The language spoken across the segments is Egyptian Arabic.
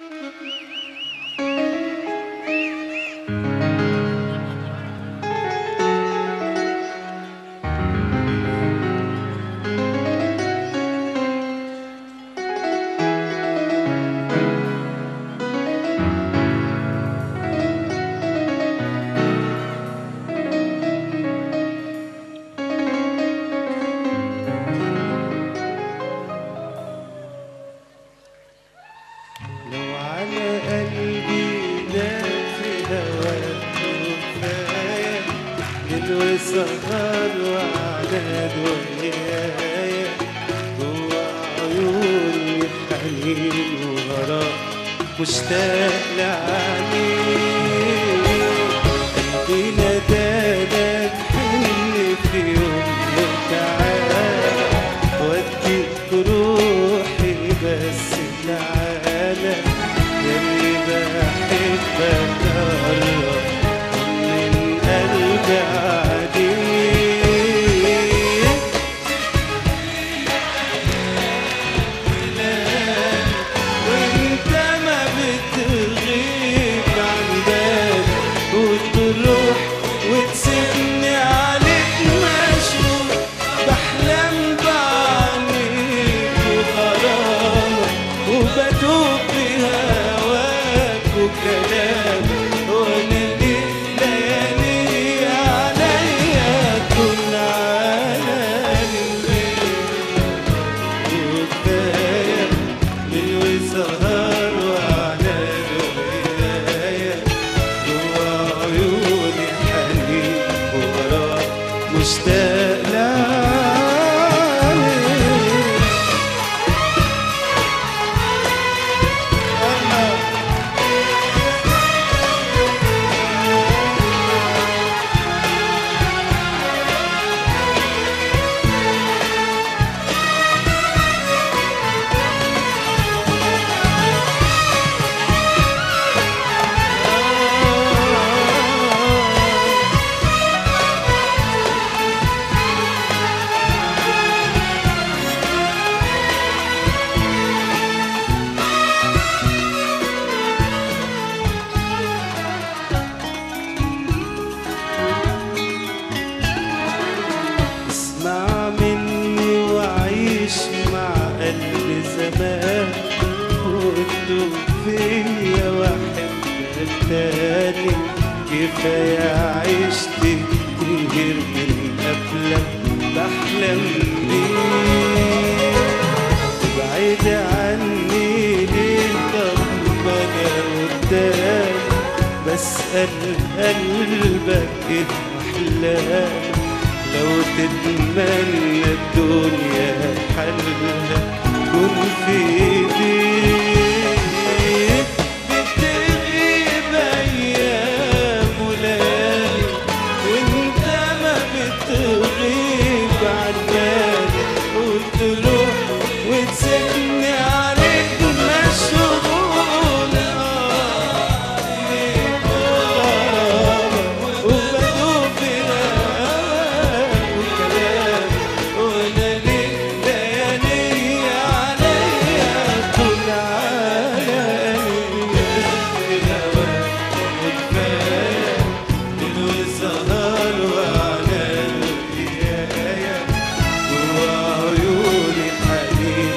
لو على قلبي داك في هواك كفاية ليل وسهر وعناد ويايا جوا عيوني حنين وغرام مشتاق لعينيك قلبي نادالك حن في يوم وتعالى وديك روحي بس تعالى ياللي بحبك قرب من قلبي عليك وانت ما بتغيب عن بالي وتروح وتسيبني عليك مشغول بحلم بعينيك وغرامك وبدوب بهواك وكلامك وانا ليه ليالي عليا كل عالمي وكفاية ليل وسهر وعلى الهداية جوا عيوني حنين وغرام مشتاق لك اسمع مني وعيش مع قلب زمان وتدوب فيا واحبك تاني كفاية عشت كتير من قبلك بحلم بيك بعيد عني ليه طب ما انا قدام بسأل قلبك ايه احلام لو تتمنى الدنيا حلها كن في ايديك بتغيب ايام وليالي وانت ما بتغيب عن بالي وتروح وتسيبني عليك مشغول آه ليك وغرامك وبدوب بهواك وكلام وانا ليك ليالي عليا طول عالمي هواك وكفاية ليل وسهر وعلى الرياية جوا عيوني حنين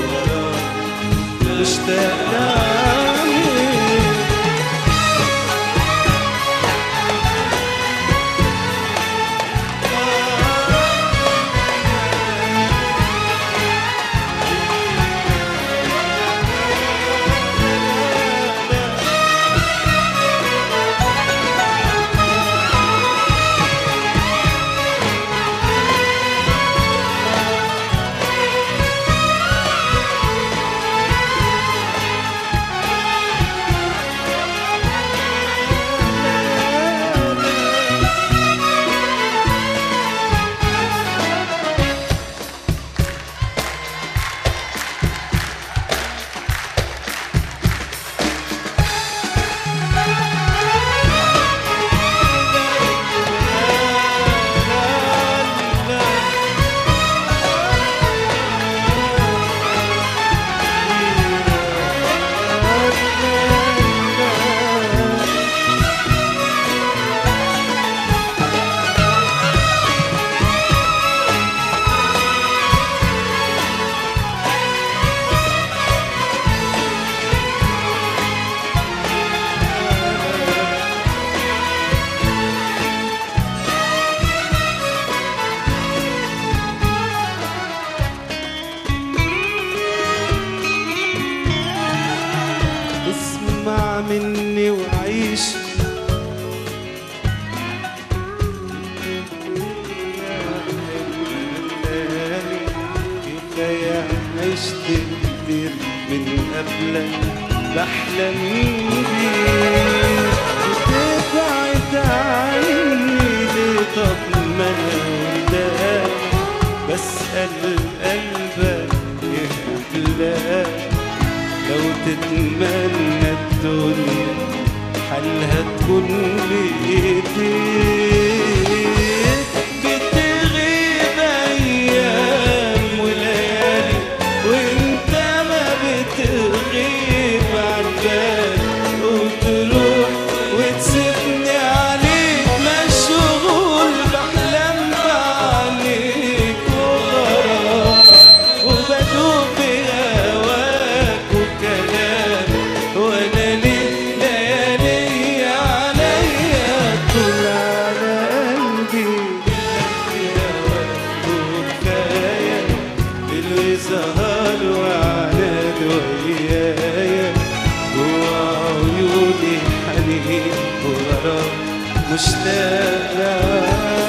وغرام مشتاق لك قبلك بحلم بيك وتبعد عني ليه طب ما انا قدام بسأل قلبك يهلاك لو تتمنى الدنيا حالها تكون بإيديك بتغيب أيام وليالي وأنت ما بتغيب عن بالي وتروح وتسيبني عليك مشغول بحلم بعينيك وغرامك وبدوب بهواك وكلامك وانا ليه ليالي عليا طول على قلبي يا وقت وكفايه اللي سهر وعناد ويايا جوا عيوني حنين وغرام مشتاق لعينيك